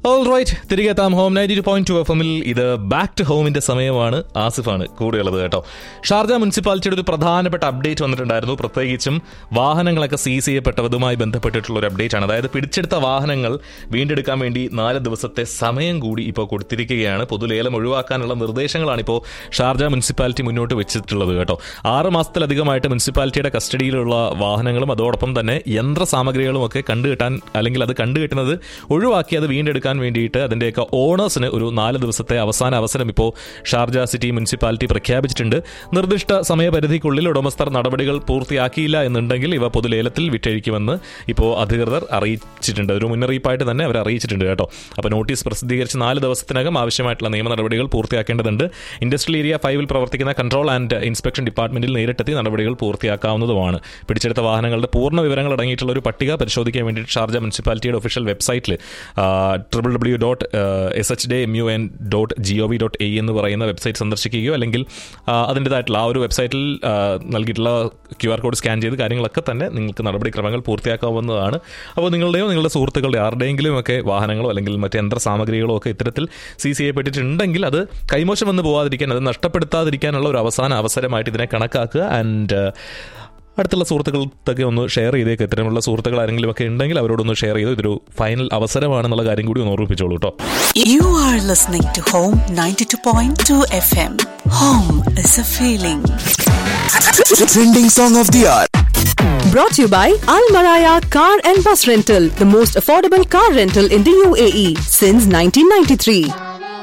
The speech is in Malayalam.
ഓൾ റൈറ്റ് തിരികെ എത്താം home ninety two point two F എമ്മിൽ ഇത് ബാക്ക് ടു ഹോമിന്റെ സമയമാണ് ആസിഫാണ് കൂടെയുള്ളത് കേട്ടോ ഷാർജ മുനിസിപ്പാലിറ്റിയുടെ ഒരു പ്രധാനപ്പെട്ട അപ്ഡേറ്റ് വന്നിട്ടുണ്ടായിരുന്നു പ്രത്യേകിച്ചും വാഹനങ്ങളൊക്കെ സീസ് ചെയ്യപ്പെട്ടതുമായി ബന്ധപ്പെട്ടിട്ടുള്ള ഒരു അപ്ഡേറ്റ് ആണ് അതായത് പിടിച്ചെടുത്ത വാഹനങ്ങൾ വീണ്ടെടുക്കാൻ വേണ്ടി നാല് ദിവസത്തെ സമയം കൂടി ഇപ്പോൾ കൊടുത്തിരിക്കുകയാണ് പൊതുലേലം ഒഴിവാക്കാനുള്ള നിർദ്ദേശങ്ങളാണ് ഇപ്പോൾ ഷാർജ മുനിസിപ്പാലിറ്റി മുന്നോട്ട് വെച്ചിട്ടുള്ളത് കേട്ടോ ആറ് മാസത്തിലധികമായിട്ട് മുനിസിപ്പാലിറ്റിയുടെ കസ്റ്റഡിയിലുള്ള വാഹനങ്ങളും അതോടൊപ്പം തന്നെ യന്ത്ര സാമഗ്രികളും ഒക്കെ കണ്ടുകിട്ടാൻ അല്ലെങ്കിൽ അത് കണ്ടുകിട്ടുന്നത് ഒഴിവാക്കി അത് വീണ്ടെടുക്കാൻ വേണ്ടിയിട്ട് അതിൻ്റെയൊക്കെ ഓണേഴ്സിന് ഒരു നാല് ദിവസത്തെ അവസാന അവസരം ഇപ്പോൾ ഷാർജ സിറ്റി മുനിസിപ്പാലിറ്റി പ്രഖ്യാപിച്ചിട്ടുണ്ട് നിർദ്ദിഷ്ട സമയപരിധിക്കുള്ളിൽ ഉടമസ്ഥർ നടപടികൾ പൂർത്തിയാക്കിയില്ല എന്നുണ്ടെങ്കിൽ ഇവ പൊതുലേലത്തിൽ വിറ്റഴിക്കുമെന്ന് ഇപ്പോൾ അധികൃതർ അറിയിച്ചിട്ടുണ്ട് ഒരു മുന്നറിയിപ്പായിട്ട് തന്നെ അവർ അറിയിച്ചിട്ടുണ്ട് കേട്ടോ അപ്പോൾ നോട്ടീസ് പ്രസിദ്ധീകരിച്ച് നാല് ദിവസത്തിനകം ആവശ്യമായിട്ടുള്ള നിയമ നടപടികൾ പൂർത്തിയാക്കേണ്ടതുണ്ട് ഇൻഡസ്ട്രിയൽ ഏരിയ ഫൈവിൽ പ്രവർത്തിക്കുന്ന കൺട്രോൾ ആൻഡ് ഇൻസ്പെക്ഷൻ ഡിപ്പാർട്ട്മെന്റിൽ നേരിട്ടെത്തി നടപടികൾ പൂർത്തിയാക്കാവുന്നതുമാണ് പിടിച്ചെടുത്ത വാഹനങ്ങളുടെ പൂർണ്ണ വിവരങ്ങൾ അടങ്ങിയിട്ടുള്ള ഒരു പട്ടിക പരിശോധിക്കാൻ വേണ്ടിയിട്ട് ഷാർജ മുനിസിപ്പാലിറ്റിയുടെ ഒഫീഷ്യൽ വെബ്സൈറ്റിൽ triple W dot S H J M U N dot G O V dot A എന്ന് പറയുന്ന വെബ്സൈറ്റ് സന്ദർശിക്കുകയോ അല്ലെങ്കിൽ ആ, അതിൻ്റെതായിട്ടുള്ള ആ ഒരു വെബ്സൈറ്റിൽ ആ, നൽകിയിട്ടുള്ള ക്യു ആർ കോഡ് സ്കാൻ ചെയ്ത് കാര്യങ്ങളൊക്കെ തന്നെ നിങ്ങൾക്ക് നടപടിക്രമങ്ങൾ പൂർത്തിയാക്കാവുന്നതാണ് അപ്പോൾ നിങ്ങളുടെയോ നിങ്ങളുടെ സുഹൃത്തുക്കളുടെ ആരുടെയെങ്കിലും ഒക്കെ വാഹനങ്ങളോ അല്ലെങ്കിൽ മറ്റ് യന്ത്ര സാമഗ്രികളോ ഒക്കെ ഇത്തരത്തിൽ സീസ് ചെയ്യപ്പെട്ടിട്ടുണ്ടെങ്കിൽ അത് കൈമോശം വന്ന് പോകാതിരിക്കാൻ അത് നഷ്ടപ്പെടുത്താതിരിക്കാനുള്ള ഒരു അവസാന അവസരമായിട്ട് ഇതിനെ കണക്കാക്കുക ആൻഡ് അടുത്തുള്ള സുഹൃത്തുക്കൾക്കൊക്കെ ഒന്ന് ഷെയർ ചെയ്തേക്ക് ഇത്തരമുള്ള സുഹൃത്തുക്കൾ ആരെങ്കിലും ഒക്കെ ഉണ്ടെങ്കിൽ അവരോടൊന്ന് ഷെയർ ചെയ്തു ഇതൊരു ഫൈനൽ അവസരമാണെന്നുള്ള കാര്യം കൂടി ഒന്ന് ഓർമ്മിപ്പിച്ചോളൂ കേട്ടോ You are listening to Home 92.2 FM. Home is a feeling. Trending song of the hour. Brought to you by Al Maraya Car and Bus Rental, the most affordable car rental in the UAE since 1993.